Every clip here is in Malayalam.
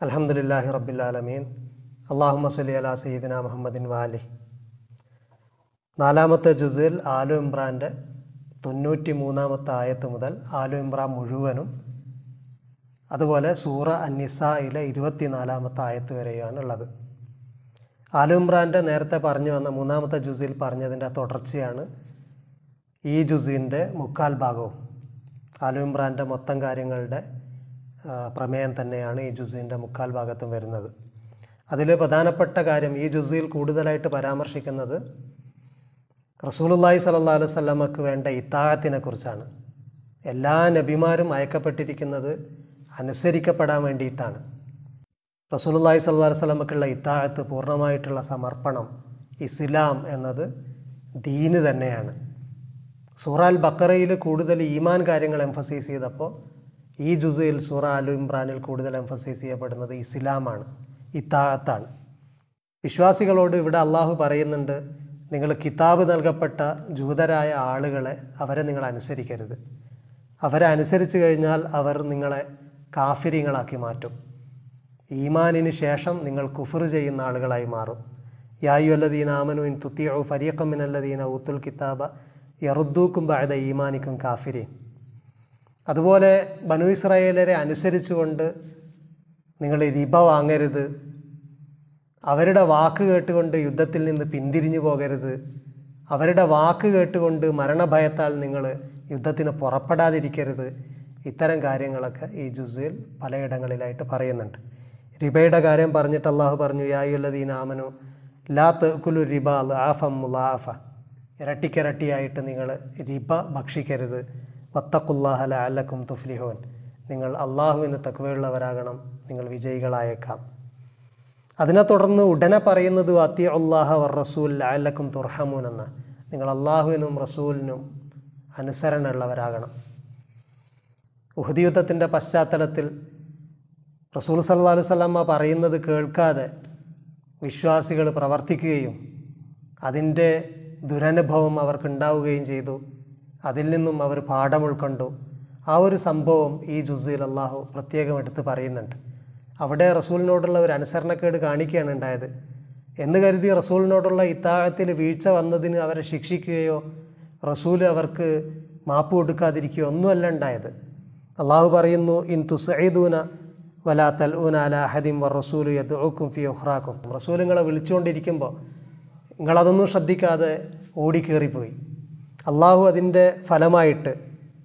അലഹമുല്ലാഹി റബ്ബിലാലമീൻ അള്ളാഹുമ്മ സല്ലി അലാ സയ്യിദിന മുഹമ്മദിൻ വാലി നാലാമത്തെ ജുസിൽ ആലു ഇമ്രാൻ്റെ തൊണ്ണൂറ്റി മൂന്നാമത്തെ ആയത്ത് മുതൽ ആലു ഇമ്രാൻ മുഴുവനും അതുപോലെ സൂറ അന്നിസയിലെ ഇരുപത്തിനാലാമത്തെ ആയത്ത് വരെയാണ് ഉള്ളത് ആലു ഇമ്രാൻ്റെ നേരത്തെ പറഞ്ഞു വന്ന മൂന്നാമത്തെ ജുസിൽ പറഞ്ഞതിൻ്റെ തുടർച്ചയാണ് ഈ ജുസിൻ്റെ മുക്കാൽ ഭാഗവും ആലു ഇമ്രാൻ്റെ മൊത്തം കാര്യങ്ങളുടെ ആ, പ്രമേയം തന്നെയാണ് ഈ ജുസിൻ്റെ മുക്കാൽ ഭാഗത്തും വരുന്നത് അതിൽ പ്രധാനപ്പെട്ട കാര്യം ഈ ജുസിയിൽ കൂടുതലായിട്ട് പരാമർശിക്കുന്നത് റസൂലുള്ളാഹി സ്വല്ലല്ലാഹു അലൈഹി വസല്ലമക്ക് വേണ്ട ഇത്താഴത്തിനെ കുറിച്ചാണ് എല്ലാ നബിമാരും അയക്കപ്പെട്ടിരിക്കുന്നത് അനുസരിക്കപ്പെടാൻ വേണ്ടിയിട്ടാണ് റസൂലുള്ളാഹി സ്വല്ലല്ലാഹു അലൈഹി വസല്ലമക്കുള്ള ഇത്താഴത്ത് പൂർണ്ണമായിട്ടുള്ള സമർപ്പണം ഇസ്ലാം എന്നത് ദീന് തന്നെയാണ് സൂറ അൽ ബക്കറയിൽ കൂടുതൽ ഈമാൻ കാര്യങ്ങൾ എംഫസൈസ് ചെയ്തപ്പോൾ ഈ ജുസയിൽ സൂറ അലു ഇമ്രാനിൽ കൂടുതൽ എംഫസൈസ് ചെയ്യപ്പെടുന്നത് ഇസ്ലാമാണ് ഇത്താഴത്താണ് വിശ്വാസികളോട് ഇവിടെ അള്ളാഹു പറയുന്നുണ്ട് നിങ്ങൾ കിതാബ് നൽകപ്പെട്ട ജൂതരായ ആളുകളെ അവരെ നിങ്ങൾ അനുസരിക്കരുത് അവരെ അനുസരിച്ച് കഴിഞ്ഞാൽ അവർ നിങ്ങളെ കാഫിര്യങ്ങളാക്കി മാറ്റും ഈമാനിന് ശേഷം നിങ്ങൾ കുഫർ ചെയ്യുന്ന ആളുകളായി മാറും യായുല്ലദീന ആമനു ഇൻ തുത്തിയു ഫരീഖമിനല്ലദീന ഊത്തുൽ കിതാബ യറുദ്ദൂക്കും ബാഴത ഈമാനിക്കും കാഫിരീൻ അതുപോലെ ബനു ഇസ്രായേലരെ അനുസരിച്ചുകൊണ്ട് നിങ്ങൾ റിബ വാങ്ങരുത് അവരുടെ വാക്ക് കേട്ടുകൊണ്ട് യുദ്ധത്തിൽ നിന്ന് പിന്തിരിഞ്ഞു പോകരുത് അവരുടെ വാക്ക് കേട്ടുകൊണ്ട് മരണഭയത്താൽ നിങ്ങൾ യുദ്ധത്തിന് പുറപ്പെടാതിരിക്കരുത് ഇത്തരം കാര്യങ്ങളൊക്കെ ഈ ജുസിൽ പലയിടങ്ങളിലായിട്ട് പറയുന്നുണ്ട് റിബയുടെ കാര്യം പറഞ്ഞിട്ട് അള്ളാഹു പറഞ്ഞു യായുല്ലദീൻ ആമനു ലാ തെക്കുലു റിബ ആഫം മുലാഫ ഇരട്ടിക്കിരട്ടിയായിട്ട് നിങ്ങൾ റിബ ഭക്ഷിക്കരുത് വത്തക്കുല്ലാഹല അല്ലക്കും തുഫ്ലിഹോൻ നിങ്ങൾ അള്ളാഹുവിന് തക്വയുള്ളവരാകണം നിങ്ങൾ വിജയികളായേക്കാം അതിനെ തുടർന്ന് ഉടനെ പറയുന്നത് അത്തി അള്ളാഹ വർ റസൂൽ അല്ലക്കും തുർഹമൂൻ എന്ന നിങ്ങൾ അള്ളാഹുവിനും റസൂലിനും അനുസരണമുള്ളവരാകണം ഉഹദ് യുദ്ധത്തിൻ്റെ പശ്ചാത്തലത്തിൽ റസൂൽ സല്ലാ അലുസല്ലമ്മ പറയുന്നത് കേൾക്കാതെ വിശ്വാസികൾ പ്രവർത്തിക്കുകയും അതിൻ്റെ ദുരനുഭവം അവർക്കുണ്ടാവുകയും ചെയ്തു അതിൽ നിന്നും അവർ പാഠം ഉൾക്കൊണ്ടു ആ ഒരു സംഭവം ഈ ജുസയിൽ അള്ളാഹു പ്രത്യേകം എടുത്ത് പറയുന്നുണ്ട് അവിടെ റസൂലിനോടുള്ള ഒരു അനുസരണക്കേട് കാണിക്കുകയാണ് ഉണ്ടായത് എന്ന് കരുതി റസൂലിനോടുള്ള ഇത്താഴത്തിൽ വീഴ്ച വന്നതിന് അവരെ ശിക്ഷിക്കുകയോ റസൂൽ അവർക്ക് മാപ്പ് കൊടുക്കാതിരിക്കുകയോ ഒന്നുമല്ല ഉണ്ടായത് അള്ളാഹു പറയുന്നു ഇൻ തുസൈദൂന വലാ തൽഊന അല അഹദിം വർ റസൂൽ യദ്ഉക്കും ഫി ഉഖ്റാക്കും റസൂൽ നിങ്ങളെ വിളിച്ചുകൊണ്ടിരിക്കുമ്പോൾ നിങ്ങളതൊന്നും ശ്രദ്ധിക്കാതെ ഓടിക്കേറിപ്പോയി അള്ളാഹു അതിൻ്റെ ഫലമായിട്ട്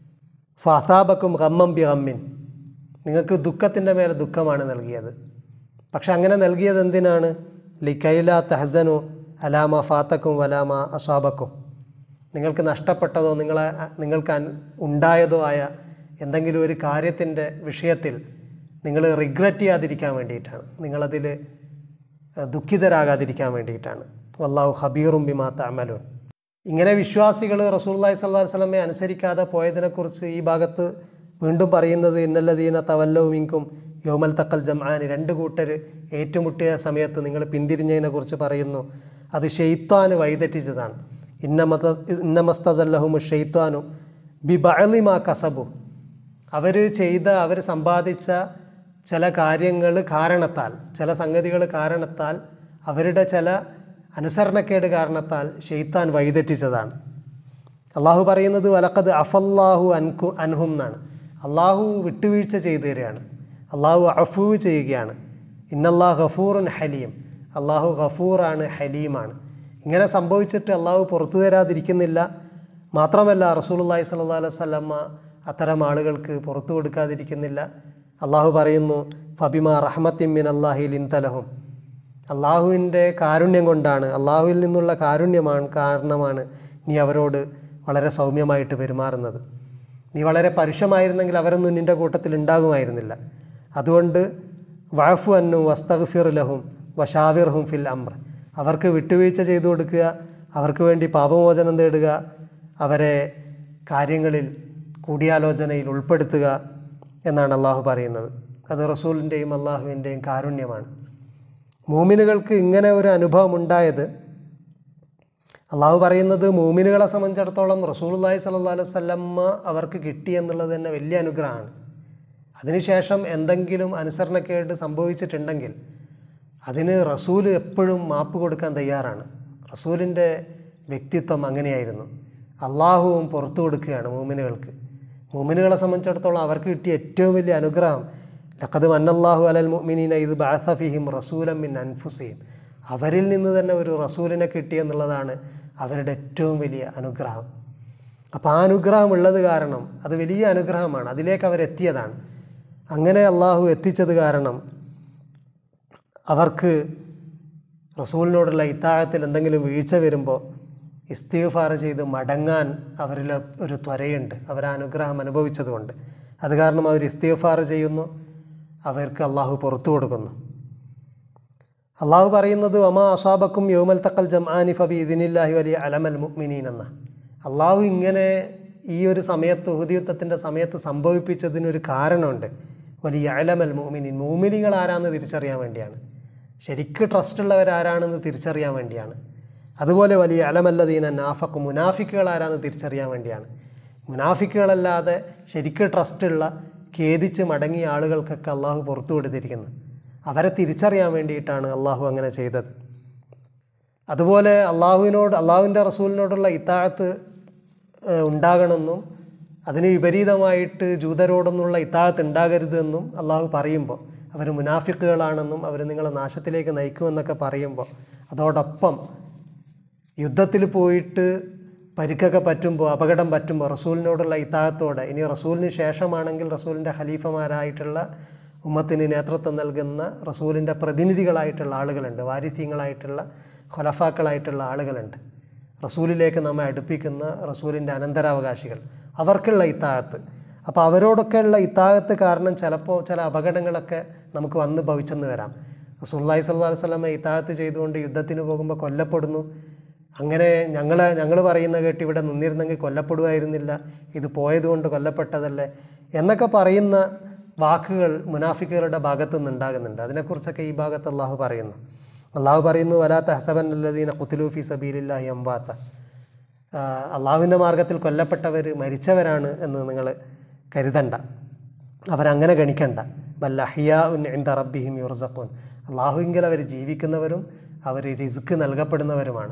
ഫാതാബക്കും ഗമ്മം ബി ഗമ്മിൻ നിങ്ങൾക്ക് ദുഃഖത്തിൻ്റെ മേലെ ദുഃഖമാണ് നൽകിയത് പക്ഷെ അങ്ങനെ നൽകിയത് എന്തിനാണ് ലിക്കൈല തഹസനു അലാമ ഫാത്തക്കും വലാമ അസ്വാബക്കും നിങ്ങൾക്ക് നഷ്ടപ്പെട്ടതോ നിങ്ങളെ നിങ്ങൾക്ക് അൻ- ഉണ്ടായതോ ആയ എന്തെങ്കിലും ഒരു കാര്യത്തിൻ്റെ വിഷയത്തിൽ നിങ്ങൾ റിഗ്രറ്റ് ചെയ്യാതിരിക്കാൻ വേണ്ടിയിട്ടാണ് നിങ്ങളതിൽ ദുഃഖിതരാകാതിരിക്കാൻ വേണ്ടിയിട്ടാണ് വല്ലാഹു ഹബീറും ബിമാത്ത അമലൂൻ ഇങ്ങനെ വിശ്വാസികൾ റസൂല്ലായി സല്ലാ വല്ലമെ അനുസരിക്കാതെ പോയതിനെക്കുറിച്ച് ഈ ഭാഗത്ത് വീണ്ടും പറയുന്നത് ഇന്നല്ലദീന തവല്ലവും ഇങ്കും യോമൽ തക്കൽ ജംആാനി രണ്ട് കൂട്ടർ ഏറ്റുമുട്ടിയ സമയത്ത് നിങ്ങൾ പിന്തിരിഞ്ഞതിനെ കുറിച്ച് പറയുന്നു അത് ഷെയ്ത്താന് വഴിതെറ്റിച്ചതാണ് ഇന്നമത ഇന്നമസ്തല്ലഹുമു ഷെയ്ത്താനു ബി ബഅലിമാ കസബു അവർ ചെയ്ത അവർ സമ്പാദിച്ച ചില കാര്യങ്ങൾ കാരണത്താൽ ചില സംഗതികൾ കാരണത്താൽ അവരുടെ ചില അനുസരണക്കേട് കാരണത്താൽ ഷെയ്ത്താൻ വഴിതെറ്റിച്ചതാണ് അള്ളാഹു പറയുന്നത് വലക്കത് അഫല്ലാഹു അൻകു അൻഹും എന്നാണ് അള്ളാഹു വിട്ടുവീഴ്ച ചെയ്തു തരികയാണ് അള്ളാഹു അഫൂവ് ചെയ്യുകയാണ് ഇന്നല്ലാഹ് ഗഫൂറുൻ ഹലീം അള്ളാഹു ഗഫൂറാണ് ഹലീമാണ് ഇങ്ങനെ സംഭവിച്ചിട്ട് അള്ളാഹു പുറത്തു തരാതിരിക്കുന്നില്ല മാത്രമല്ല റസൂലുള്ളാഹി സ്വല്ലല്ലാഹു അലൈഹി വസല്ലമ്മ അത്തരം ആളുകൾക്ക് പുറത്തു കൊടുക്കാതിരിക്കുന്നില്ല അള്ളാഹു പറയുന്നു ഫബിമ റഹ്മത്തിൻ മിൻ അള്ളാഹി ലിൻതലഹും അള്ളാഹുവിൻ്റെ കാരുണ്യം കൊണ്ടാണ് അള്ളാഹുവിൽ നിന്നുള്ള കാരുണ്യമാണ് കാരണമാണ് നീ അവരോട് വളരെ സൗമ്യമായിട്ട് പെരുമാറുന്നത് നീ വളരെ പരുഷമായിരുന്നെങ്കിൽ അവരൊന്നും നിൻ്റെ കൂട്ടത്തിൽ ഉണ്ടാകുമായിരുന്നില്ല അതുകൊണ്ട് വാഫു അന്നു വസ്തഗ്ഫിർ ലഹും വഷാവിർഹും ഫിൽ അമ്ര അവർക്ക് വിട്ടുവീഴ്ച ചെയ്തു കൊടുക്കുക അവർക്ക് വേണ്ടി പാപമോചനം തേടുക അവരെ കാര്യങ്ങളിൽ കൂടിയാലോചനയിൽ ഉൾപ്പെടുത്തുക എന്നാണ് അള്ളാഹു പറയുന്നത് അത് റസൂലിൻ്റെയും അള്ളാഹുവിൻ്റെയും കാരുണ്യമാണ് മൂമിനുകൾക്ക് ഇങ്ങനെ ഒരു അനുഭവം ഉണ്ടായത് അള്ളാഹു പറയുന്നത് മൂമിനുകളെ സംബന്ധിച്ചിടത്തോളം റസൂലുള്ളാഹി സ്വല്ലല്ലാഹു അലൈഹി വസല്ലമ്മ അവർക്ക് കിട്ടി എന്നുള്ളത് തന്നെ വലിയ അനുഗ്രഹമാണ് അതിനുശേഷം എന്തെങ്കിലും അനുസരണക്കേട് സംഭവിച്ചിട്ടുണ്ടെങ്കിൽ അതിന് റസൂല് എപ്പോഴും മാപ്പ് കൊടുക്കാൻ തയ്യാറാണ് റസൂലിൻ്റെ വ്യക്തിത്വം അങ്ങനെയായിരുന്നു അള്ളാഹുവും പുറത്തു കൊടുക്കുകയാണ് മൂമിനുകൾക്ക് മൂമിനുകളെ സംബന്ധിച്ചിടത്തോളം അവർക്ക് കിട്ടിയ ഏറ്റവും വലിയ അനുഗ്രഹം ലഖദ് മന്നല്ലാഹു അലൽ മുഅ്മിനീന ഇത് ബാസഫിഹിം റസൂലം മിൻ അൻഫുസീം അവരിൽ നിന്ന് തന്നെ ഒരു റസൂലിനെ കിട്ടിയെന്നുള്ളതാണ് അവരുടെ ഏറ്റവും വലിയ അനുഗ്രഹം അപ്പോൾ ആ അനുഗ്രഹം ഉള്ളത് കാരണം അത് വലിയ അനുഗ്രഹമാണ് അതിലേക്ക് അവരെത്തിയതാണ് അങ്ങനെ അള്ളാഹു എത്തിച്ചത് കാരണം അവർക്ക് റസൂലിനോടുള്ള ഇത്താഴത്തിൽ എന്തെങ്കിലും വീഴ്ച വരുമ്പോൾ ഇസ്തിഗ്ഫാർ ചെയ്ത് മടങ്ങാൻ അവരിൽ ഒരു ത്വരയുണ്ട് അവർ ആ അനുഗ്രഹം അനുഭവിച്ചതുകൊണ്ട് അത് കാരണം അവർ ഇസ്തിഗ്ഫാർ ചെയ്യുന്നു അവർക്ക് അള്ളാഹു പുറത്തു കൊടുക്കുന്നു അള്ളാഹു പറയുന്നത് ഒമാ അസാബക്കും യോമൽ തക്കൽ ജംആനി ഫബി ഇതിനില്ലാഹി വലിയ അലമൽ മുഅ്മിനീൻ എന്ന അള്ളാഹു ഇങ്ങനെ ഈ ഒരു സമയത്ത് ഉഹുദ് യുദ്ധത്തിൻ്റെ സമയത്ത് സംഭവിപ്പിച്ചതിനൊരു കാരണമുണ്ട് വലിയ അലമൽ മുഅ്മിനീൻ മൂമിനികൾ ആരാന്ന് തിരിച്ചറിയാൻ വേണ്ടിയാണ് ശരിക്ക് ട്രസ്റ്റ് ഉള്ളവർ ആരാണെന്ന് തിരിച്ചറിയാൻ വേണ്ടിയാണ് അതുപോലെ വലിയ അലമല്ലദീന നാഫക്ക് മുനാഫിക്കുകൾ ആരാന്ന് തിരിച്ചറിയാൻ വേണ്ടിയാണ് മുനാഫിക്കുകളല്ലാതെ ശരിക്ക് ട്രസ്റ്റുള്ള ഖേദിച്ച് മടങ്ങിയ ആളുകൾക്കൊക്കെ അള്ളാഹു പുറത്തു കൊടുത്തിരിക്കുന്നു അവരെ തിരിച്ചറിയാൻ വേണ്ടിയിട്ടാണ് അള്ളാഹു അങ്ങനെ ചെയ്തത് അതുപോലെ അള്ളാഹുവിനോട് അള്ളാഹുവിൻ്റെ റസൂലിനോടുള്ള ഇത്താഴത്ത് ഏഹ്, ഉണ്ടാകണമെന്നും അതിന് വിപരീതമായിട്ട് ജൂതരോടൊന്നുള്ള ഇത്താഴത്ത് ഉണ്ടാകരുതെന്നും അള്ളാഹു പറയുമ്പോൾ അവർ മുനാഫിക്കുകളാണെന്നും അവർ നിങ്ങളെ നാശത്തിലേക്ക് നയിക്കുമെന്നൊക്കെ പറയുമ്പോൾ അതോടൊപ്പം യുദ്ധത്തിൽ പോയിട്ട് പരിക്കൊക്കെ പറ്റുമ്പോൾ അപകടം പറ്റുമ്പോൾ റസൂലിനോടുള്ള ഇത്താഴത്തോടെ ഇനി റസൂലിന് ശേഷമാണെങ്കിൽ റസൂലിൻ്റെ ഖലീഫമാരായിട്ടുള്ള ഉമ്മത്തിന് നേതൃത്വം നൽകുന്ന റസൂലിൻ്റെ പ്രതിനിധികളായിട്ടുള്ള ആളുകളുണ്ട് വാരിഥ്യങ്ങളായിട്ടുള്ള ഖൊലഫാക്കളായിട്ടുള്ള ആളുകളുണ്ട് റസൂലിലേക്ക് നമ്മെ അടുപ്പിക്കുന്ന റസൂലിൻ്റെ അനന്തരാവകാശികൾ അവർക്കുള്ള ഇത്താഴത്ത് അപ്പോൾ അവരോടൊക്കെയുള്ള ഇത്താഴത്ത് കാരണം ചിലപ്പോൾ ചില അപകടങ്ങളൊക്കെ നമുക്ക് വന്ന് ഭവിച്ചെന്ന് വരാം റസൂല്ലായി സല്ലു വസ്ലമെ ഇത്താഴത്ത് ചെയ്തുകൊണ്ട് യുദ്ധത്തിന് പോകുമ്പോൾ കൊല്ലപ്പെടുന്നു അങ്ങനെ ഞങ്ങളെ ഞങ്ങൾ പറയുന്ന കേട്ട് ഇവിടെ നിന്നിരുന്നെങ്കിൽ കൊല്ലപ്പെടുമായിരുന്നില്ല ഇത് പോയതുകൊണ്ട് കൊല്ലപ്പെട്ടതല്ലേ എന്നൊക്കെ പറയുന്ന വാക്കുകൾ മുനാഫിക്കുകളുടെ ഭാഗത്തു നിന്നുണ്ടാകുന്നുണ്ട് അതിനെക്കുറിച്ചൊക്കെ ഈ ഭാഗത്ത് അള്ളാഹു പറയുന്നു അള്ളാഹു പറയുന്നു വലാത്ത ഹസബൻ അല്ലദീന കുത്തുലൂഫി സബീലില്ലാഹി അംബാത്ത അള്ളാഹുവിൻ്റെ മാർഗത്തിൽ കൊല്ലപ്പെട്ടവർ മരിച്ചവരാണ് എന്ന് നിങ്ങൾ കരുതണ്ട അവരങ്ങനെ ഗണിക്കണ്ട ബല്ലഹിയാ ഉൻ ഇന്ത റബ്ബിഹിം യുർസഖൂൻ അള്ളാഹുവിങ്കിൽ അവർ ജീവിക്കുന്നവരും അവർ റിസ്ക് നൽകപ്പെടുന്നവരുമാണ്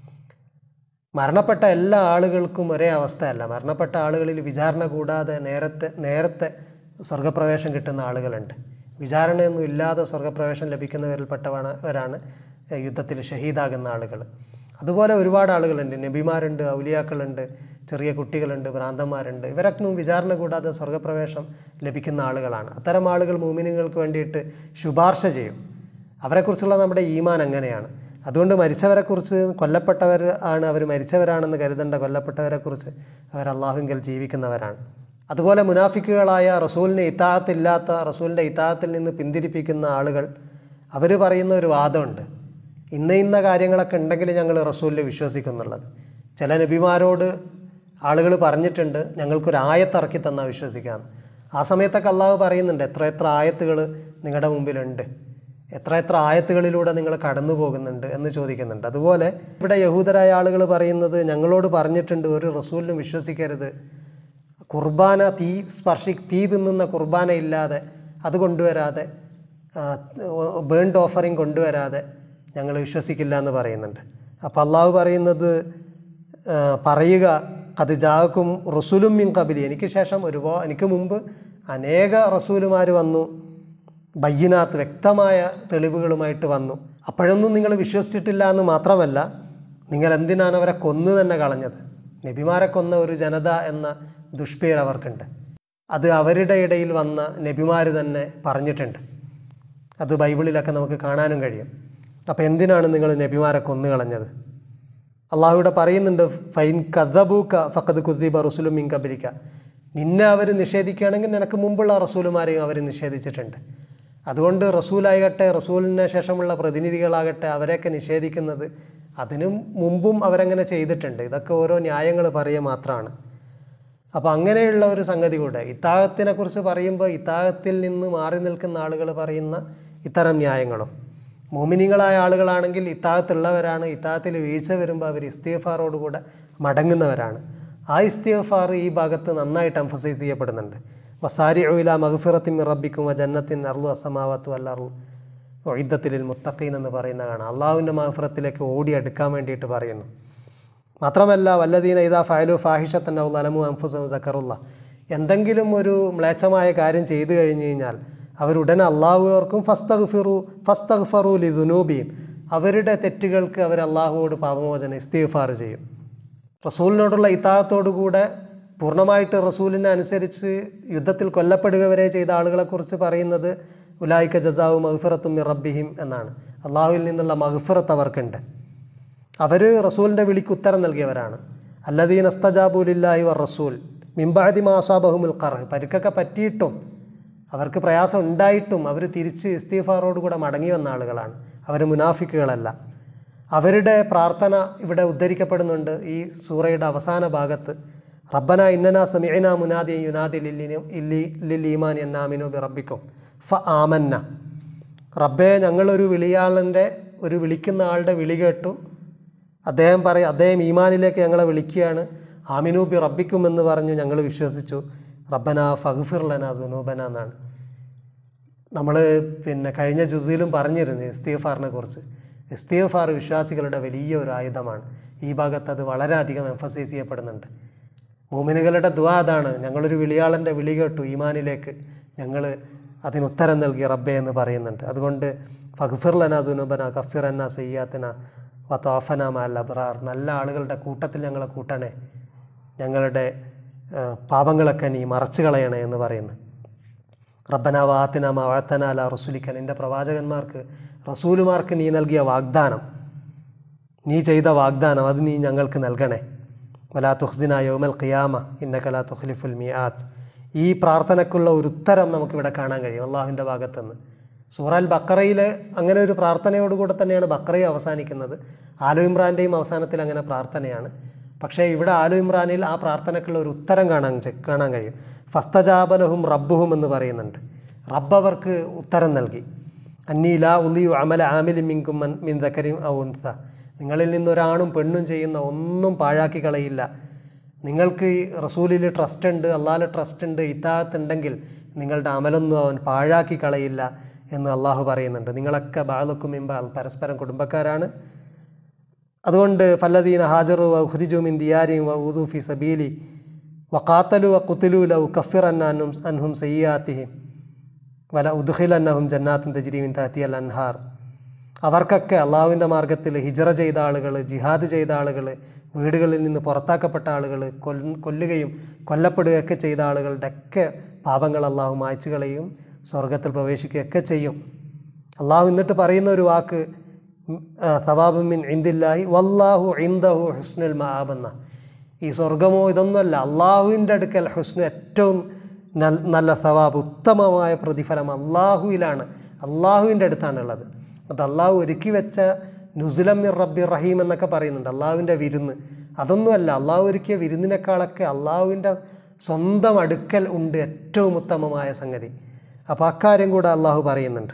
മരണപ്പെട്ട എല്ലാ ആളുകൾക്കും ഒരേ അവസ്ഥയല്ല മരണപ്പെട്ട ആളുകളിൽ വിചാരണ കൂടാതെ നേരത്തെ നേരത്തെ സ്വർഗപ്രവേശം കിട്ടുന്ന ആളുകളുണ്ട് വിചാരണയൊന്നും ഇല്ലാതെ സ്വർഗപ്രവേശം ലഭിക്കുന്നവരിൽപ്പെട്ടവരാണ് യുദ്ധത്തിൽ ഷഹീദാകുന്ന ആളുകൾ അതുപോലെ ഒരുപാട് ആളുകളുണ്ട് നബിമാരുണ്ട് ഔലിയാക്കളുണ്ട് ചെറിയ കുട്ടികളുണ്ട് ഭ്രാന്തന്മാരുണ്ട് ഇവരൊന്നും വിചാരണ കൂടാതെ സ്വർഗപ്രവേശം ലഭിക്കുന്ന ആളുകളാണ് അത്തരം ആളുകൾ മൂമിനുകൾക്ക് വേണ്ടിയിട്ട് ശുപാർശ ചെയ്യും അവരെക്കുറിച്ചുള്ള നമ്മുടെ ഈമാൻ അങ്ങനെയാണ് അതുകൊണ്ട് മരിച്ചവരെക്കുറിച്ച് കൊല്ലപ്പെട്ടവർ ആണ് അവർ മരിച്ചവരാണെന്ന് കരുതേണ്ട കൊല്ലപ്പെട്ടവരെക്കുറിച്ച് അവർ അള്ളാഹുങ്കൽ ജീവിക്കുന്നവരാണ് അതുപോലെ മുനാഫിക്കുകളായ റസൂലിന് ഇത്താഹത്തില്ലാത്ത റസൂലിൻ്റെ ഇത്താഹത്തിൽ നിന്ന് പിന്തിരിപ്പിക്കുന്ന ആളുകൾ അവർ പറയുന്ന ഒരു വാദമുണ്ട് ഇന്ന ഇന്ന കാര്യങ്ങളൊക്കെ ഉണ്ടെങ്കിൽ ഞങ്ങൾ റസൂലിൽ വിശ്വസിക്കുന്നുള്ളത് ചില നബിമാരോട് ആളുകൾ പറഞ്ഞിട്ടുണ്ട് ഞങ്ങൾക്കൊരു ആയത്തിറക്കി തന്നാൽ വിശ്വസിക്കാം ആ സമയത്തൊക്കെ അള്ളാഹു പറയുന്നുണ്ട് എത്ര എത്ര ആയത്തുകൾ നിങ്ങളുടെ മുമ്പിലുണ്ട് എത്ര എത്ര ആയത്തുകളിലൂടെ നിങ്ങൾ കടന്നു പോകുന്നുണ്ട് എന്ന് ചോദിക്കുന്നുണ്ട് അതുപോലെ ഇവിടെ യഹൂദരായ ആളുകൾ പറയുന്നത് ഞങ്ങളോട് പറഞ്ഞിട്ടുണ്ട് ഒരു റസൂലിനും വിശ്വസിക്കരുത് കുർബാന തീ സ്പർശി തീ തിന്നുന്ന കുർബാന ഇല്ലാതെ അത് കൊണ്ടുവരാതെ ബേൺഡ് ഓഫറിങ് കൊണ്ടുവരാതെ ഞങ്ങൾ വിശ്വസിക്കില്ല എന്ന് പറയുന്നുണ്ട് അപ്പോൾ അള്ളാഹു പറയുന്നത് ആ, പറയുക അത് ജാക്കും റസൂലും മിൻ കബിലി എനിക്ക് ശേഷം ഒരുപാട് എനിക്ക് മുമ്പ് അനേക റസൂലുമാർ വന്നു ബയ്യനാത്ത് വ്യക്തമായ തെളിവുകളുമായിട്ട് വന്നു അപ്പോഴൊന്നും നിങ്ങൾ വിശ്വസിച്ചിട്ടില്ല എന്ന് മാത്രമല്ല നിങ്ങൾ എന്തിനാണ് അവരെ കൊന്നു തന്നെ കളഞ്ഞത് നബിമാരെ കൊന്ന ഒരു ജനത എന്ന ദുഷ്പേർ അവർക്കുണ്ട് അത് അവരുടെ ഇടയിൽ വന്ന നബിമാർ തന്നെ പറഞ്ഞിട്ടുണ്ട് അത് ബൈബിളിലൊക്കെ നമുക്ക് കാണാനും കഴിയും അപ്പോൾ എന്തിനാണ് നിങ്ങൾ നബിമാരെ കൊന്നു കളഞ്ഞത് അള്ളാഹുവിടെ പറയുന്നുണ്ട് ഫൈൻ കഥബൂക്ക ഫക്കത് കുദ്ദീബ റസൂലും മിൻ കബലിക്ക നിന്നെ അവർ നിഷേധിക്കുകയാണെങ്കിൽ നിനക്ക് മുമ്പുള്ള റസൂലുമാരെയും അവർ നിഷേധിച്ചിട്ടുണ്ട് അതുകൊണ്ട് റസൂലാകട്ടെ റസൂലിന് ശേഷമുള്ള പ്രതിനിധികളാകട്ടെ അവരെയൊക്കെ നിഷേധിക്കുന്നത് അതിനും മുമ്പും അവരങ്ങനെ ചെയ്തിട്ടുണ്ട് ഇതൊക്കെ ഓരോ ന്യായങ്ങൾ പറയുക മാത്രമാണ് അപ്പോൾ അങ്ങനെയുള്ള ഒരു സംഗതി കൂടെ ഇത്താഹത്തിനെ കുറിച്ച് പറയുമ്പോൾ ഇത്താഹത്തിൽ നിന്ന് മാറി നിൽക്കുന്ന ആളുകൾ പറയുന്ന ഇത്തരം ന്യായങ്ങളും മോമിനികളായ ആളുകളാണെങ്കിൽ ഇത്താഹത്തുള്ളവരാണ് ഇത്താഹത്തിൽ വീഴ്ച വരുമ്പോൾ അവർ ഇസ്തിഫാറോടുകൂടെ മടങ്ങുന്നവരാണ് ആ ഇസ്തിഫാർ ഈ ഭാഗത്ത് നന്നായിട്ട് എംഫസൈസ് ചെയ്യപ്പെടുന്നുണ്ട് വസാരി ഉല മഹഫിറത്തിൻ റബ്ബിക്കും വ ജന്നത്തിൻ അർലു അസമാവത്തു അല്ലർലു ഒയ്ദത്തിലിൽ മുത്തഖീൻ എന്ന് പറയുന്ന കാണാം അള്ളാഹുവിൻ്റെ മഹഫിറത്തിലേക്ക് ഓടി അടുക്കാൻ വേണ്ടിയിട്ട് പറയുന്നു മാത്രമല്ല വല്ലദീന ഇതാ ഫയലു ഫാഹിഷത്തൻ ഔ അലമു അംഫുസു ദക്കറുള്ള എന്തെങ്കിലും ഒരു മ്ലേച്ഛമായ കാര്യം ചെയ്തു കഴിഞ്ഞു കഴിഞ്ഞാൽ അവരുടനെ അള്ളാഹുവർക്കും ഫസ്തഗ്ഫിറു ഫസ്തഗ്ഫറു ലി ദുനൂബിയും അവരുടെ തെറ്റുകൾക്ക് അവർ അള്ളാഹുവോട് പാപമോചനം ഇസ്തിഗ്ഫാർ ചെയ്യും റസൂലിനോടുള്ള ഇത്താഹത്തോടുകൂടെ പൂർണ്ണമായിട്ട് റസൂലിനെ അനുസരിച്ച് യുദ്ധത്തിൽ കൊല്ലപ്പെടുക വരെ ചെയ്ത ആളുകളെക്കുറിച്ച് പറയുന്നത് ഉലായിക്ക ജസാവു മഹ്ഫിറത്തും റബ്ബിഹിം എന്നാണ് അള്ളാഹുവിൽ നിന്നുള്ള മഹ്ഫിറത്ത് അവർക്കുണ്ട് അവർ റസൂലിൻ്റെ വിളിക്ക് ഉത്തരം നൽകിയവരാണ് അല്ലദീൻ അസ്തജാബുലില്ലാഹി വർ റസൂൽ മിംബാദി മാസാബഹുമുൽ ഖർഹ് പരിക്കൊക്കെ പറ്റിയിട്ടും അവർക്ക് പ്രയാസം ഉണ്ടായിട്ടും അവർ തിരിച്ച് ഇസ്തീഫാറോടുകൂടെ മടങ്ങി വന്ന ആളുകളാണ് അവർ മുനാഫിക്കുകളല്ല അവരുടെ പ്രാർത്ഥന ഇവിടെ ഉദ്ധരിക്കപ്പെടുന്നുണ്ട് ഈ സൂറയുടെ അവസാന ഭാഗത്ത് റബ്ബന ഇന്നന സമീന മുനാദി യുനാദി ലില്ലിനും ഇല്ലി ലിൽ ഈമാൻ എന്നാമിനു ബി റബ്ബിക്കും ഫ ആമന്ന റബ്ബെ ഞങ്ങളൊരു വിളിയാളൻ്റെ ഒരു വിളിക്കുന്ന ആളുടെ വിളി കേട്ടു അദ്ദേഹം പറയും അദ്ദേഹം ഈമാനിലേക്ക് ഞങ്ങളെ വിളിക്കുകയാണ് ആമിനു ബി റബ്ബിക്കും എന്ന് പറഞ്ഞു ഞങ്ങൾ വിശ്വസിച്ചു റബ്ബന ഫഗ്ഫിർലന ദുനൂബന എന്നാണ് നമ്മൾ പിന്നെ കഴിഞ്ഞ ജുസിയിലും പറഞ്ഞിരുന്നു ഇസ്തീഫാറിനെ കുറിച്ച് ഇസ്തീഫാർ വിശ്വാസികളുടെ വലിയ ഒരു ആയുധമാണ് ഈ ഭാഗത്ത് അത് വളരെയധികം എംഫസൈസ് ചെയ്യപ്പെടുന്നുണ്ട് മോമിനുകളുടെ ദുആ അതാണ് ഞങ്ങളൊരു വിളിയാളൻ്റെ വിളി കേട്ടു ഈമാനിലേക്ക് ഞങ്ങൾ അതിന് ഉത്തരം നൽകി റബ്ബെ എന്ന് പറയുന്നുണ്ട് അതുകൊണ്ട് ഫഗ്ഫിർലന ദുനുബന കഫിറന്ന സയ്യാത്തന വത്തോഫന മാൽ അബ്രാർ നല്ല ആളുകളുടെ കൂട്ടത്തിൽ ഞങ്ങളെ കൂട്ടണേ ഞങ്ങളുടെ ആ, പാപങ്ങളൊക്കെ നീ മറച്ചു കളയണേ എന്ന് പറയുന്നു റബ്ബന വാത്തിന മവാത്തന അല റസുലിക്കൻ എൻ്റെ പ്രവാചകന്മാർക്ക് റസൂലുമാർക്ക് നീ നൽകിയ വാഗ്ദാനം നീ ചെയ്ത വാഗ്ദാനം അത് നീ ഞങ്ങൾക്ക് നൽകണേ വലാ തുഹ്സിന യോമൽ ഖിയാമ ഇന്നകലാ തുഖ്ലിഫുൽ മിയാത്ത് ഈ പ്രാർത്ഥനയ്ക്കുള്ള ഒരു ഉത്തരം നമുക്കിവിടെ കാണാൻ കഴിയും അള്ളാഹുവിൻ്റെ ഭാഗത്തുനിന്ന് സൂറാൽ ബക്കറയിൽ അങ്ങനെ ഒരു പ്രാർത്ഥനയോടുകൂടെ തന്നെയാണ് ബക്കറയും അവസാനിക്കുന്നത് ആലു ഇമ്രാൻ്റെയും അവസാനത്തിൽ അങ്ങനെ പ്രാർത്ഥനയാണ് പക്ഷേ ഇവിടെ ആലു ഇമ്രാനിൽ ആ പ്രാർത്ഥനയ്ക്കുള്ള ഒരു ഉത്തരം കാണാൻ ചെ- കാണാൻ കഴിയും ഫസ്തജാബലഹും റബ്ബുഹും എന്ന് പറയുന്നുണ്ട് റബ്ബ് അവർക്ക് ഉത്തരം നൽകി അന്നീല ഉലിയു അമല ആമിലി മിങ്കും മൻ മിൻ ദക്കരിം ഔന്ത നിങ്ങളിൽ നിന്നൊരാണും പെണ്ണും ചെയ്യുന്ന ഒന്നും പാഴാക്കി കളയില്ല നിങ്ങൾക്ക് ഈ റസൂലിൽ ട്രസ്റ്റ് ഉണ്ട് അള്ളാഹിൽ ട്രസ്റ്റ് ഉണ്ട് ഇത്താത്ത് ഉണ്ടെങ്കിൽ നിങ്ങളുടെ അമലൊന്നും അവൻ പാഴാക്കി കളയില്ല എന്ന് അള്ളാഹു പറയുന്നുണ്ട് നിങ്ങളൊക്കെ ബാലക്കും ഇമ്പാൽ പരസ്പരം കുടുംബക്കാരാണ് അതുകൊണ്ട് ഫല്ലദീന ഹാജറു വ ഹുരിജു മിൻ ദിയാരിയും വ ഊദു ഫി സബീലി വഖാത്തലു വ കുത്തിലു ലൗ കഫിറന്ന അന്നും അൻഹും സയ്യാത്തിഹിം വല ഉദ്ഖിലന്നഹും ജന്നാത്തും തജ്രീമിൻ താത്തിയൽ അൻഹാർ അവർക്കൊക്കെ അള്ളാഹുവിൻ്റെ മാർഗത്തിൽ ഹിജറ ചെയ്ത ആളുകൾ ജിഹാദ് ചെയ്ത ആളുകൾ വീടുകളിൽ നിന്ന് പുറത്താക്കപ്പെട്ട ആളുകൾ കൊല്ല കൊല്ലുകയും കൊല്ലപ്പെടുകയൊക്കെ ചെയ്ത ആളുകളുടെ ഒക്കെ പാപങ്ങൾ അള്ളാഹു മായ്ച്ചു കളയും സ്വർഗത്തിൽ പ്രവേശിക്കുകയൊക്കെ ചെയ്യും അള്ളാഹു എന്നിട്ട് പറയുന്ന ഒരു വാക്ക് സവാബും മിൻ ഇന്ദില്ലാഹി വല്ലാഹു ഇന്ദഹു ഹുസ്നുൽ മഹാബെന്ന ഈ സ്വർഗമോ ഇതൊന്നുമല്ല അള്ളാഹുവിൻ്റെ അടുക്കൽ ഹുസ്നു ഏറ്റവും നൽ- നല്ല സവാബ് ഉത്തമമായ പ്രതിഫലം അള്ളാഹുവിലാണ് അള്ളാഹുവിൻ്റെ അടുത്താണുള്ളത് അത് അള്ളാഹു ഒരുക്കി വെച്ച നുസുലമിർ റബ്ബി റഹീം എന്നൊക്കെ പറയുന്നുണ്ട് അള്ളാഹുവിൻ്റെ വിരുന്ന് അതൊന്നുമല്ല അള്ളാഹു ഒരുക്കിയ വിരുന്നിനേക്കാളൊക്കെ അള്ളാഹുവിൻ്റെ സ്വന്തം അടുക്കൽ ഉണ്ട് ഏറ്റവും ഉത്തമമായ സംഗതി അപ്പോൾ അക്കാര്യം കൂടെ അള്ളാഹു പറയുന്നുണ്ട്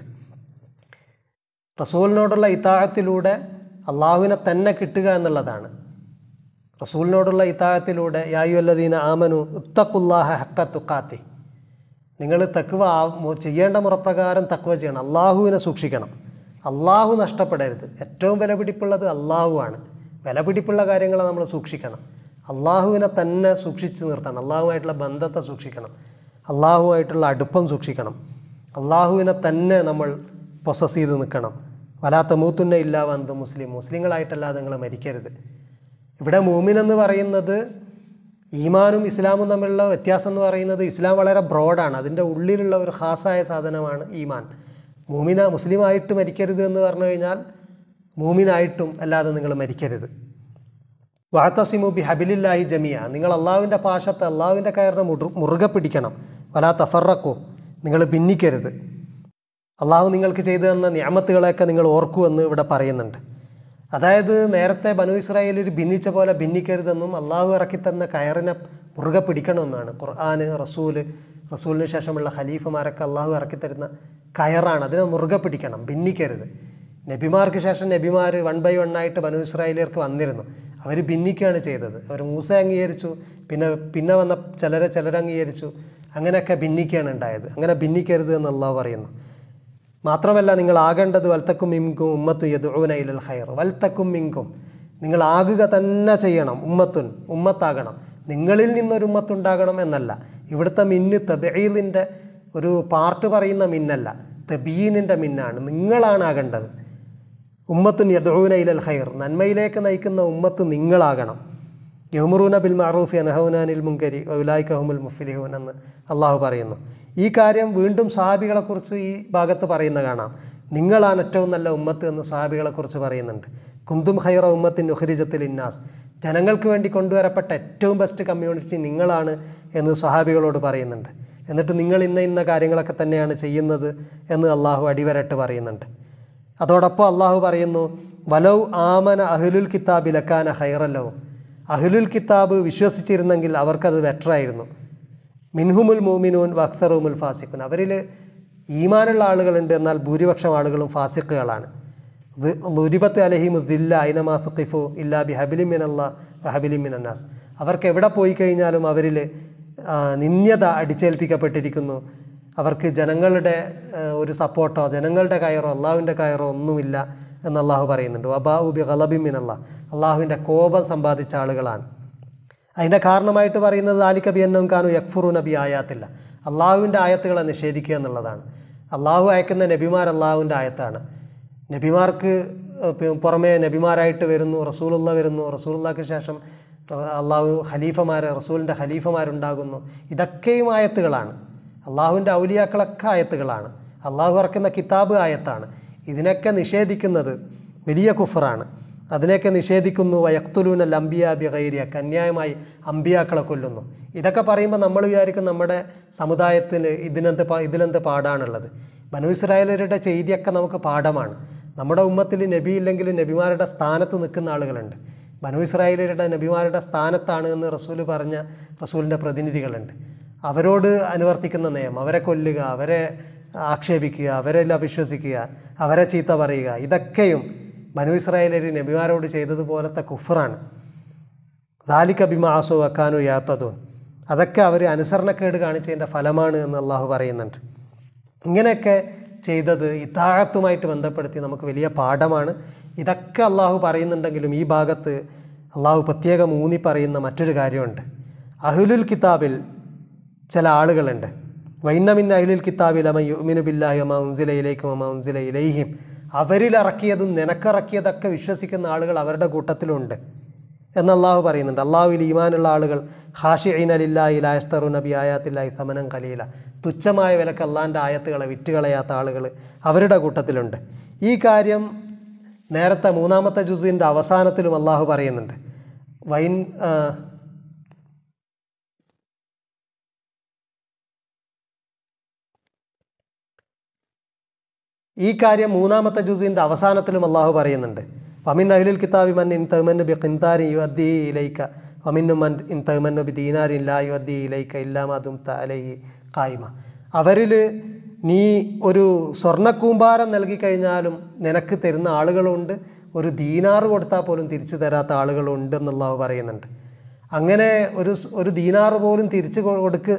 റസൂലിനോടുള്ള ഇത്താഹത്തിലൂടെ അള്ളാഹുവിനെ തന്നെ കിട്ടുക എന്നുള്ളതാണ് റസൂലിനോടുള്ള ഇത്താഹത്തിലൂടെ യായുവല്ലദീന ആമനു ഉത്തക്കുല്ലാഹ ഹക്ക തുക്കാത്തി നിങ്ങൾ തക്വ ആ- മു- ചെയ്യേണ്ട മുറപ്രകാരം തക്വ ചെയ്യണം അള്ളാഹുവിനെ സൂക്ഷിക്കണം അള്ളാഹു നഷ്ടപ്പെടരുത് ഏറ്റവും വിലപിടിപ്പുള്ളത് അള്ളാഹുവാണ് വിലപിടിപ്പുള്ള കാര്യങ്ങൾ നമ്മൾ സൂക്ഷിക്കണം അള്ളാഹുവിനെ തന്നെ സൂക്ഷിച്ച് നിർത്തണം അള്ളാഹുമായിട്ടുള്ള ബന്ധത്തെ സൂക്ഷിക്കണം അള്ളാഹുമായിട്ടുള്ള അടുപ്പം സൂക്ഷിക്കണം അള്ളാഹുവിനെ തന്നെ നമ്മൾ പൊസസ് ചെയ്ത് നിൽക്കണം വലാത്ത മൂത്തുന്ന ഇല്ലാ വന്ത് മുസ്ലിം മുസ്ലിങ്ങളായിട്ടല്ലാതെ നിങ്ങൾ മരിക്കരുത് ഇവിടെ മൂമിൻ എന്ന് പറയുന്നത് ഈമാനും ഇസ്ലാമും തമ്മിലുള്ള വ്യത്യാസം എന്ന് പറയുന്നത് ഇസ്ലാം വളരെ ബ്രോഡാണ് അതിൻ്റെ ഉള്ളിലുള്ള ഒരു ഖാസായ സാധനമാണ് ഈമാൻ മൂമിന മുസ്ലിമായിട്ട് മരിക്കരുത് എന്ന് പറഞ്ഞു കഴിഞ്ഞാൽ മൂമിനായിട്ടും അല്ലാതെ നിങ്ങൾ മരിക്കരുത് വാത്തസിമു ബി ഹബിലില്ലാഹി ജമിയ നിങ്ങൾ അള്ളാഹുവിൻ്റെ പാശത്ത് അള്ളാഹുവിൻ്റെ കയറിനെ മുറു മുറുകെ പിടിക്കണം വലാ തഫറക്കോ നിങ്ങൾ ഭിന്നിക്കരുത് അള്ളാഹു നിങ്ങൾക്ക് ചെയ്തു തന്ന നിയമത്തുകളെയൊക്കെ നിങ്ങൾ ഓർക്കൂ എന്ന് ഇവിടെ പറയുന്നുണ്ട് അതായത് നേരത്തെ ബനു ഇസ്രായേലിൽ ഭിന്നിച്ച പോലെ ഭിന്നിക്കരുതെന്നും അള്ളാഹു ഇറക്കി തന്ന കയറിനെ മുറുകെ പിടിക്കണമെന്നാണ് ഖുർആന് റസൂല് റസൂലിന് ശേഷമുള്ള ഖലീഫമാരൊക്കെ അള്ളാഹു ഇറക്കി തരുന്ന കയറാണ് അതിനെ മുറുകെ പിടിക്കണം ഭിന്നിക്കരുത് നബിമാർക്ക് ശേഷം നബിമാർ വൺ ബൈ വൺ ആയിട്ട് ബനു ഇസ്രായേലിയർക്ക് വന്നിരുന്നു അവർ ഭിന്നിക്കുകയാണ് ചെയ്തത് അവർ മൂസ അംഗീകരിച്ചു പിന്നെ പിന്നെ വന്ന ചിലരെ ചിലർ അംഗീകരിച്ചു അങ്ങനെയൊക്കെ ഭിന്നിക്കുകയാണ് ഉണ്ടായത് അങ്ങനെ ഭിന്നിക്കരുത് എന്ന് അള്ളാഹു പറയുന്നു മാത്രമല്ല നിങ്ങൾ ആകേണ്ടത് വൽത്തക്കും മിങ്കും ഉമ്മത്തും യദുന ഇലൽ ഖൈർ വൽത്തക്കും മിങ്കും നിങ്ങൾ ആകുക തന്നെ ചെയ്യണം ഉമ്മത്തുൻ ഉമ്മത്താകണം നിങ്ങളിൽ നിന്നൊരു ഉമ്മത്തുണ്ടാകണം എന്നല്ല ഇവിടുത്തെ മിന്ന് തബീലിൻ്റെ ഒരു പാർട്ട് പറയുന്ന മിന്നല്ല തബീനിൻ്റെ മിന്നാണ് നിങ്ങളാണ് ആകേണ്ടത് ഉമ്മത്തുൻ യദൂന ഇലൽ ഖൈർ നന്മയിലേക്ക് നയിക്കുന്ന ഉമ്മത്ത് നിങ്ങളാകണം യഹ്മുറൂന ബിൽ മഅറൂഫി അനഹൗനാനിൽ മുങ്കരി ഉലായിക്കഹുമുൽ മുഫ്ലിഹൂൻ എന്ന് അള്ളാഹു പറയുന്നു ഈ കാര്യം വീണ്ടും സഹാബികളെക്കുറിച്ച് ഈ ഭാഗത്ത് പറയുന്ന കാണാം നിങ്ങളാണ് ഏറ്റവും നല്ല ഉമ്മത്ത് എന്ന് സഹാബികളെക്കുറിച്ച് പറയുന്നുണ്ട് കുന്തും ഖൈറ ഉമ്മത്തിൻ ഉഹരിജത്തിൽ ഇന്നാസ് ജനങ്ങൾക്ക് വേണ്ടി കൊണ്ടുവരപ്പെട്ട ഏറ്റവും ബെസ്റ്റ് കമ്മ്യൂണിറ്റി നിങ്ങളാണ് എന്ന് സഹാബികളോട് പറയുന്നുണ്ട് എന്നിട്ട് നിങ്ങൾ ഇന്ന ഇന്ന കാര്യങ്ങളൊക്കെ തന്നെയാണ് ചെയ്യുന്നത് എന്ന് അള്ളാഹു അടിവരട്ട് പറയുന്നുണ്ട് അതോടൊപ്പം അള്ളാഹു പറയുന്നു വലൗ ആമന അഹ്ലുൽ കിതാബി ലക്കാന ഹൈറല്ലോ അഹ്ലുൽ കിതാബ് വിശ്വസിച്ചിരുന്നെങ്കിൽ അവർക്കത് ബെറ്ററായിരുന്നു മിൻഹുമുൽ മോമിനൂൻ വക്തറുമുൽ ഫാസിഖുൻ അവരിൽ ഈമാനുള്ള ആളുകളുണ്ട് എന്നാൽ ഭൂരിപക്ഷം ആളുകളും ഫാസിഖുകളാണ് ലുരിബത്ത് അലഹിമുദ്ദില്ല ഐനമാ സുഖിഫു ഇല്ലാ ബി ഹബിലിമിൻ അല്ലാ ഹബിലിമിൻ അന്നാസ് അവർക്ക് എവിടെ പോയി കഴിഞ്ഞാലും അവരിൽ ആ, നിന്ദ്യത അടിച്ചേൽപ്പിക്കപ്പെട്ടിരിക്കുന്നു അവർക്ക് ജനങ്ങളുടെ ആ, ഒരു സപ്പോർട്ടോ ജനങ്ങളുടെ കയറോ അള്ളാഹുവിൻ്റെ കയറോ ഒന്നുമില്ല എന്ന് അള്ളാഹു പറയുന്നുണ്ട് വബാഉ ബി ഖലബിമിൻ അല്ലാ അള്ളാഹുവിൻ്റെ കോപം സമ്പാദിച്ച ആളുകളാണ് അതിൻ്റെ കാരണമായിട്ട് പറയുന്നത് ആലിക്ക ബി എന്നും കാനു യക്ഫുറു നബി ആയാത്തില്ല അള്ളാഹുവിൻ്റെ ആയത്തുകളെ നിഷേധിക്കുക എന്നുള്ളതാണ് അള്ളാഹു അയക്കുന്ന നബിമാർ അള്ളാഹുവിൻ്റെ ആയത്താണ് നബിമാർക്ക് ഏഹ്, പി- പുറമേ നബിമാരായിട്ട് വരുന്നു റസൂലുള്ള വരുന്നു റസൂലുള്ളാക്ക് ശേഷം റ- അള്ളാഹു ഖലീഫമാർ റസൂലിൻ്റെ ഖലീഫമാരുണ്ടാകുന്നു ഇതൊക്കെയും ആയത്തുകളാണ് അള്ളാഹുവിൻ്റെ ഔലിയാക്കളൊക്കെ ആയത്തുകളാണ് അള്ളാഹു ഇറക്കുന്ന കിതാബ് ആയത്താണ് ഇതിനൊക്കെ നിഷേധിക്കുന്നത് വലിയ കുഫറാണ് അതിനെയൊക്കെ നിഷേധിക്കുന്നു വയക്തുലൂന ലംബിയ ബിഗൈരിയ കന്യായമായി അമ്പിയാക്കളെ കൊല്ലുന്നു ഇതൊക്കെ പറയുമ്പോൾ നമ്മൾ വിചാരിക്കും നമ്മുടെ സമുദായത്തിന് ഇതിനെന്ത് പാ- ഇതിലെന്ത് പാടാണുള്ളത് ബനു ഇസ്രായേലരുടെ ചെയ്തിയൊക്കെ നമുക്ക് പാഠമാണ് നമ്മുടെ ഉമ്മത്തിൽ നബി ഇല്ലെങ്കിലും നബിമാരുടെ സ്ഥാനത്ത് നിൽക്കുന്ന ആളുകളുണ്ട് ബനു ഇസ്രായേലരുടെ നബിമാരുടെ സ്ഥാനത്താണ് എന്ന് റസൂൽ പറഞ്ഞ റസൂലിൻ്റെ പ്രതിനിധികളുണ്ട് അവരോട് അനുവർത്തിക്കുന്ന നിയമം അവരെ കൊല്ലുക അവരെ ആക്ഷേപിക്കുക അവരെ അവിശ്വസിക്കുക അവരെ ചീത്ത പറയുക ഇതൊക്കെയും ബനു ഇസ്രായേലർ നബിമാരോട് ചെയ്തതുപോലത്തെ കുഫറാണ് ദാലിക്ക ബിമാസു വക്കാനു യാത്തതൂൻ അതൊക്കെ അവർ അനുസരണക്കേട് കാണിച്ചതിൻ്റെ ഫലമാണ് എന്ന് അള്ളാഹു പറയുന്നുണ്ട് ഇങ്ങനെയൊക്കെ ചെയ്തത് ഇതാഴത്തുമായിട്ട് ബന്ധപ്പെടുത്തി നമുക്ക് വലിയ പാഠമാണ് ഇതൊക്കെ അള്ളാഹു പറയുന്നുണ്ടെങ്കിലും ഈ ഭാഗത്ത് അള്ളാഹു പ്രത്യേകം ഊന്നി പറയുന്ന മറ്റൊരു കാര്യമുണ്ട് അഹുലുൽ കിതാബിൽ ചില ആളുകളുണ്ട് വൈന്നമിൻ അഹ്ലുൽ കിതാബിൽ അമ യുമിനു ബില്ലാഹി അമ ഉൻസില ഇലൈക്കും അമ ഉൻസില ഇലൈഹിം അവരിലിറക്കിയതും നിനക്കിറക്കിയതൊക്കെ വിശ്വസിക്കുന്ന ആളുകൾ അവരുടെ കൂട്ടത്തിലുണ്ട് എന്ന് അള്ളാഹു പറയുന്നുണ്ട് അള്ളാഹുവിൽ ഈമാനുള്ള ആളുകൾ ഹാഷിഇൻ അലില്ലാഹി ലായസ്തറു നബി ആയാത്തില്ലാഹി സമനം കലീല തുച്ഛമായ വിലക്ക് അള്ളാൻ്റെ ആയത്തുകളെ വിറ്റുകളയാത്ത ആളുകൾ അവരുടെ കൂട്ടത്തിലുണ്ട് ഈ കാര്യം നേരത്തെ മൂന്നാമത്തെ ജുസിൻ്റെ അവസാനത്തിലും അള്ളാഹു പറയുന്നുണ്ട് വൈൻ ആ, ഈ കാര്യം മൂന്നാമത്തെ ജുസിൻ്റെ അവസാനത്തിലും അള്ളാഹു പറയുന്നുണ്ട് വമിൻ അഹ്ലിൽ കിതാബി മൻ ഇൻ തഹ്മന്നു ബി ഖിൻതാരി യുഅദ്ദി ഇലൈക വമിന്നു മൻ ഇൻ തഹ്മന്നു ബി ദീനാരിൻ ലാ യുഅദ്ദി ഇലൈക ഇല്ലാ മാ ദുംത അലൈഹി ഖായിമ അവരിൽ നീ ഒരു സ്വർണ്ണക്കൂമ്പാരം നൽകി കഴിഞ്ഞാലും നിനക്ക് തരുന്ന ആളുകളുണ്ട് ഒരു ദീനാറ് കൊടുത്താൽ പോലും തിരിച്ചു തരാത്ത ആളുകളുണ്ട് എന്നുള്ളാഹു പറയുന്നുണ്ട് അങ്ങനെ ഒരു സ്- ഒരു ദീനാറ് പോലും തിരിച്ചു കൊ- കൊടുക്ക്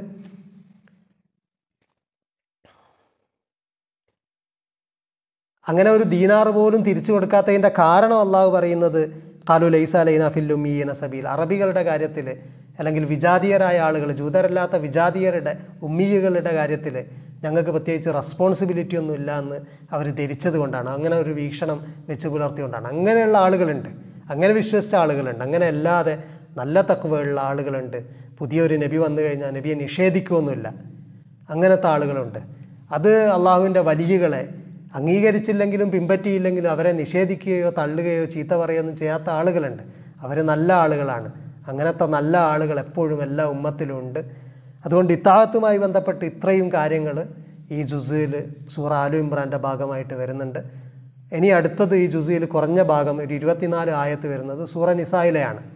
അങ്ങനെ ഒരു ദീനാർ പോലും തിരിച്ചു കൊടുക്കാത്തതിൻ്റെ കാരണം അള്ളാഹു പറയുന്നത് കാലു ലൈസ ലൈന ഫില്ലുമീന സബീൽ അറബികളുടെ കാര്യത്തിൽ അല്ലെങ്കിൽ വിജാതീയരായ ആളുകൾ ജൂതരല്ലാത്ത വിജാതീയരുടെ ഉമ്മീയകളുടെ കാര്യത്തിൽ ഞങ്ങൾക്ക് പ്രത്യേകിച്ച് റെസ്പോൺസിബിലിറ്റി ഒന്നും ഇല്ല എന്ന് അവർ ധരിച്ചത് കൊണ്ടാണ് അങ്ങനെ ഒരു വീക്ഷണം വെച്ച് പുലർത്തിക്കൊണ്ടാണ് അങ്ങനെയുള്ള ആളുകളുണ്ട് അങ്ങനെ വിശ്വസിച്ച ആളുകളുണ്ട് അങ്ങനെ അല്ലാതെ നല്ല തക്കവയുള്ള ആളുകളുണ്ട് പുതിയൊരു നബി വന്നു കഴിഞ്ഞാൽ നബിയെ നിഷേധിക്കുമൊന്നുമില്ല അങ്ങനത്തെ ആളുകളുണ്ട് അത് അള്ളാഹുവിൻ്റെ വലിയകളെ അംഗീകരിച്ചില്ലെങ്കിലും പിൻപറ്റിയില്ലെങ്കിലും അവരെ നിഷേധിക്കുകയോ തള്ളുകയോ ചീത്ത പറയുകയൊന്നും ചെയ്യാത്ത ആളുകളുണ്ട് അവർ നല്ല ആളുകളാണ് അങ്ങനത്തെ നല്ല ആളുകൾ എപ്പോഴും എല്ലാ ഉമ്മത്തിലും ഉണ്ട് അതുകൊണ്ട് ഇത്താഹത്തുമായി ബന്ധപ്പെട്ട് ഇത്രയും കാര്യങ്ങൾ ഈ ജുസിൽ സൂറ ആലു ഇമ്രാൻ്റെ ഭാഗമായിട്ട് വരുന്നുണ്ട് ഇനി അടുത്തത് ഈ ജുസിയിൽ കുറഞ്ഞ ഭാഗം ഒരു ഇരുപത്തിനാല് ആയത്ത് വരുന്നത് സൂറ നിസായിലെയാണ്